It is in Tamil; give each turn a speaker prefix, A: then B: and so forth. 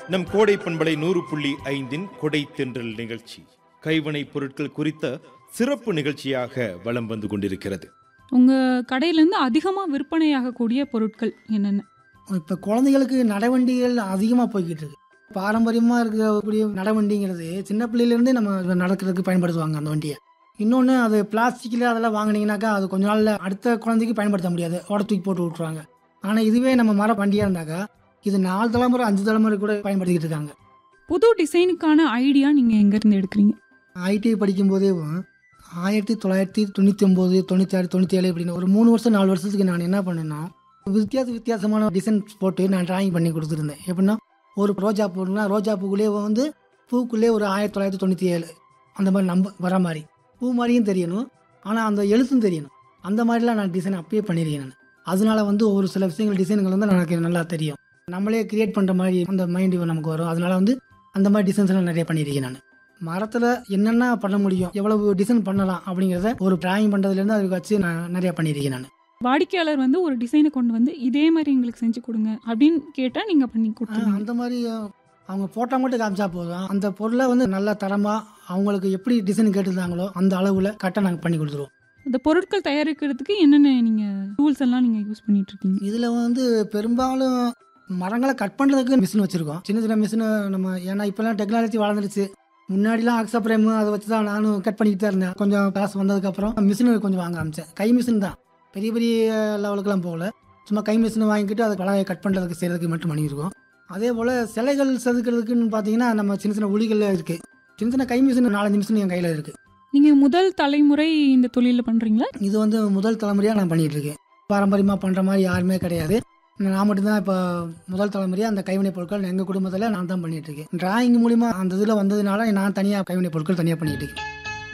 A: நம் கோடை பண்பலை நூறு புள்ளி ஐந்தின் கொடை தென்றல் நிகழ்ச்சி கைவினைப் பொருட்கள் குறித்த சிறப்பு நிகழ்ச்சியாக வலம் வந்து கொண்டிருக்கிறது
B: உங்க கடையிலேருந்து அதிகமாக விற்பனையாகக்கூடிய பொருட்கள் என்னென்ன
C: இப்போ குழந்தைகளுக்கு நடவண்டிகள் அதிகமாக போய்கிட்டு இருக்கு பாரம்பரியமாக இருக்கக்கூடிய நடவண்டிங்கிறது சின்ன பிள்ளையிலேருந்தே நம்ம நடக்கிறதுக்கு பயன்படுத்துவாங்க அந்த வண்டியை இன்னொன்று அது பிளாஸ்டிக்கில் அதெல்லாம் வாங்கினீங்கனாக்கா அது கொஞ்ச நாளில் அடுத்த குழந்தைக்கு பயன்படுத்த முடியாது ஓட தூக்கி போட்டு விட்ருவாங்க ஆனால் இதுவே நம்ம மர வண்டியாக இருந்தாக்கா இது நாலு தலைமுறை அஞ்சு தலைமுறை கூட பயன்படுத்திக்கிட்டு இருக்காங்க
B: புது டிசைனுக்கான ஐடியா நீங்கள் எங்கேருந்து எடுக்கிறீங்க
C: ஐடி படிக்கும்போதே ஆயிரத்தி தொள்ளாயிரத்தி தொண்ணூற்றி ஒம்பது தொண்ணூற்றி ஆறு தொண்ணூற்றி ஏழு இப்படின்னு ஒரு மூணு வருஷம் நாலு வருஷத்துக்கு நான் என்ன பண்ணேன்னா வித்தியாச வித்தியாசமான டிசைன்ஸ் போட்டு நான் டிராயிங் பண்ணி கொடுத்துருந்தேன் எப்படின்னா ஒரு ரோஜா பூனா ரோஜா பூக்குள்ளே வந்து பூக்குள்ளே ஒரு ஆயிரத்தி தொள்ளாயிரத்தி தொண்ணூற்றி ஏழு அந்த மாதிரி நம்ப வர மாதிரி பூ மாதிரியும் தெரியணும் ஆனால் அந்த எழுத்தும் தெரியணும் அந்த மாதிரிலாம் நான் டிசைன் அப்பயே பண்ணியிருக்கேன் நான் அதனால வந்து ஒரு சில விஷயங்கள் டிசைன்கள் வந்து எனக்கு நல்லா தெரியும் நம்மளே கிரியேட் பண்ணுற மாதிரி அந்த மைண்டு நமக்கு வரும் அதனால வந்து அந்த மாதிரி டிசைன்ஸ்லாம் நிறைய பண்ணியிருக்கேன் நான் மரத்தில் என்னென்ன பண்ண முடியும் எவ்வளவு டிசைன் பண்ணலாம் அப்படிங்கிறத ஒரு டிராயிங் பண்ணுறதுலேருந்து அதுக்கு வச்சு நான் நிறைய பண்ணியிருக்கேன் நான்
B: வாடிக்கையாளர் வந்து ஒரு டிசைனை கொண்டு வந்து இதே மாதிரி எங்களுக்கு செஞ்சு கொடுங்க அப்படின்னு கேட்டால் நீங்கள் பண்ணி கொடுத்துருங்க
C: அந்த மாதிரி அஹ், அவங்க ஃபோட்டோ மட்டும் காமிச்சா போதும் அந்த பொருளை வந்து நல்ல தரமாக அவங்களுக்கு எப்படி டிசைன் கேட்டிருந்தாங்களோ அந்த அளவில் கரெக்டாக நாங்கள் பண்ணி கொடுத்துருவோம்
B: இந்த பொருட்கள் தயாரிக்கிறதுக்கு என்னென்ன நீங்கள் டூல்ஸ் எல்லாம் நீங்கள் யூஸ் பண்ணிட்டு இருக்கீங்க
C: இதில் வந்து பெரும்பாலும் மரங்களை கட் பண்ணுறதுக்கு மிஷின் வச்சுருக்கோம் சின்ன சின்ன மிஷினை நம்ம ஏன்னா இப்போல்லாம் டெக்னாலஜி வளர்ந்துருச்சு முன்னாடிலாம் ஆக்ஸா பிரேமு அதை வச்சு தான் நானும் கட் பண்ணிக்கிட்டு தான் இருந்தேன் கொஞ்சம் காசு வந்ததுக்கப்புறம் மிஷின் கொஞ்சம் வாங்க ஆரம்பிச்சேன் கை மிஷின் தான் பெரிய பெரிய லெவலுக்குலாம் போகல சும்மா கை மிஷினை வாங்கிக்கிட்டு அதை பழகை கட் பண்ணுறதுக்கு செய்கிறதுக்கு மட்டும் பண்ணியிருக்கோம் அதே போல் சிலைகள் செதுக்கிறதுக்குன்னு பார்த்தீங்கன்னா நம்ம சின்ன சின்ன உளிகள் இருக்குது சின்ன சின்ன கை மிஷின் நாலஞ்சு மிஷின் என் கையில் இருக்குது
B: நீங்கள் முதல் தலைமுறை இந்த தொழிலில் பண்ணுறீங்களா
C: இது வந்து முதல் தலைமுறையாக நான் பண்ணிட்டு இருக்கேன் பாரம்பரியமாக பண்ணுற மாதிரி யாருமே கிடையாது நான் மட்டும்தான் இப்போ முதல் தலைமுறையாக அந்த கைவினை பொருட்கள் எங்கள் குடும்பத்தில் நான் தான் பண்ணிட்டு இருக்கேன் டிராயிங் மூலிமா அந்த இதில் வந்ததுனால நான் தனியாக கைவினை பொருட்கள் தனியாக பண்ணிட்டு இருக்கேன்